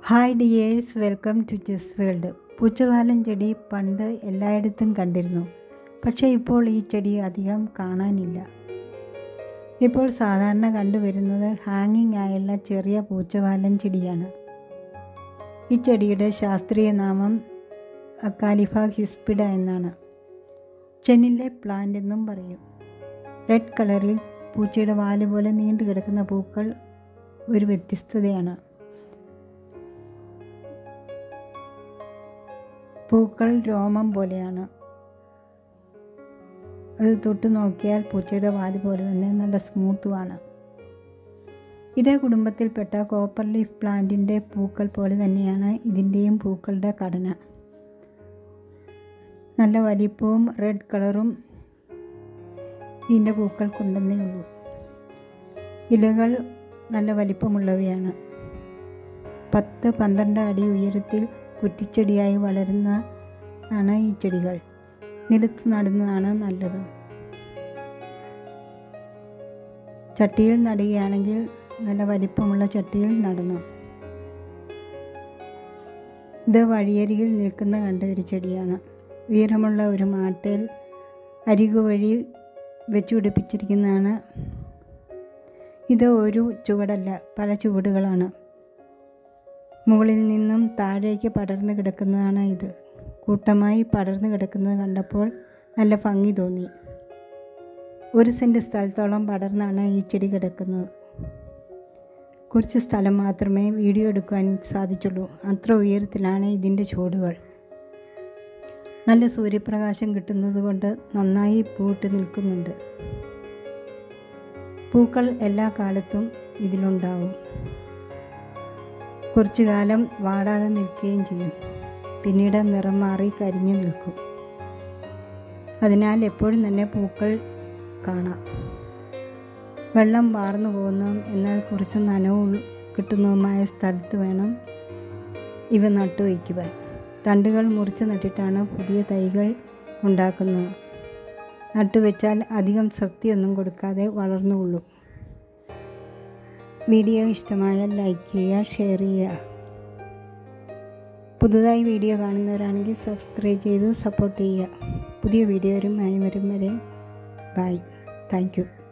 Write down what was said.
hi dears welcome to ജസ് world പൂച്ചകാലം ചെടി പണ്ട് എല്ലായിടത്തും കണ്ടിരുന്നു പക്ഷേ ഇപ്പോൾ ഈ ചെടി അധികം കാണാനില്ല ഇപ്പോൾ സാധാരണ കണ്ടുവരുന്നത് ഹാങ്ങിങ് ആയുള്ള ചെറിയ പൂച്ചവാലൻ ചെടിയാണ് ഈ ചെടിയുടെ ശാസ്ത്രീയ നാമം അക്കാലിഫ ഹിസ്പിഡ എന്നാണ് ചെന്നിലെ പ്ലാന്റ് എന്നും പറയും റെഡ് കളറിൽ പൂച്ചയുടെ വാല് പോലെ നീണ്ടു കിടക്കുന്ന പൂക്കൾ ഒരു വ്യത്യസ്തതയാണ് പൂക്കൾ രോമം പോലെയാണ് അത് തൊട്ട് നോക്കിയാൽ പൂച്ചയുടെ വാല് പോലെ തന്നെ നല്ല സ്മൂത്തുമാണ് ഇതേ കുടുംബത്തിൽപ്പെട്ട കോപ്പർ ലീഫ് പ്ലാന്റിൻ്റെ പൂക്കൾ പോലെ തന്നെയാണ് ഇതിൻ്റെയും പൂക്കളുടെ ഘടന നല്ല വലിപ്പവും റെഡ് കളറും ഇതിൻ്റെ പൂക്കൾക്കുണ്ടെന്നേ ഉള്ളൂ ഇലകൾ നല്ല വലിപ്പമുള്ളവയാണ് പത്ത് പന്ത്രണ്ട് അടി ഉയരത്തിൽ കുറ്റിച്ചെടിയായി വളരുന്ന ആണ് ഈ ചെടികൾ നിലത്ത് നടുന്നതാണ് നല്ലത് ചട്ടിയിൽ നടുകയാണെങ്കിൽ നല്ല വലിപ്പമുള്ള ചട്ടിയിൽ നടണം ഇത് വഴിയരികിൽ നിൽക്കുന്ന കണ്ട ഒരു ചെടിയാണ് ഉയരമുള്ള ഒരു മാട്ടയിൽ അരികു വഴി വെച്ച് പിടിപ്പിച്ചിരിക്കുന്നതാണ് ഇത് ഒരു ചുവടല്ല പല ചുവടുകളാണ് മുകളിൽ നിന്നും താഴേക്ക് പടർന്നു കിടക്കുന്നതാണ് ഇത് കൂട്ടമായി പടർന്നു കിടക്കുന്നത് കണ്ടപ്പോൾ നല്ല ഭംഗി തോന്നി ഒരു സെൻറ്റ് സ്ഥലത്തോളം പടർന്നാണ് ഈ ചെടി കിടക്കുന്നത് കുറച്ച് സ്ഥലം മാത്രമേ വീഡിയോ എടുക്കാൻ സാധിച്ചുള്ളൂ അത്ര ഉയരത്തിലാണ് ഇതിൻ്റെ ചുവടുകൾ നല്ല സൂര്യപ്രകാശം കിട്ടുന്നത് കൊണ്ട് നന്നായി പൂട്ട് നിൽക്കുന്നുണ്ട് പൂക്കൾ എല്ലാ കാലത്തും ഇതിലുണ്ടാവും കുറച്ചു കാലം വാടാതെ നിൽക്കുകയും ചെയ്യും പിന്നീട് നിറം മാറി കരിഞ്ഞു നിൽക്കും അതിനാൽ എപ്പോഴും തന്നെ പൂക്കൾ കാണാം വെള്ളം വാർന്നു പോകുന്നതും എന്നാൽ കുറച്ച് നനവും കിട്ടുന്നതുമായ സ്ഥലത്ത് വേണം ഇവ നട്ടുവയ്ക്കുവാൻ തണ്ടുകൾ മുറിച്ച് നട്ടിട്ടാണ് പുതിയ തൈകൾ ഉണ്ടാക്കുന്നത് നട്ടുവെച്ചാൽ അധികം ശ്രദ്ധയൊന്നും കൊടുക്കാതെ വളർന്നുകൊള്ളും വീഡിയോ ഇഷ്ടമായാൽ ലൈക്ക് ചെയ്യുക ഷെയർ ചെയ്യുക പുതുതായി വീഡിയോ കാണുന്നവരാണെങ്കിൽ സബ്സ്ക്രൈബ് ചെയ്ത് സപ്പോർട്ട് ചെയ്യുക പുതിയ വീഡിയോയുമായി വരും വരെ ബൈ താങ്ക് യു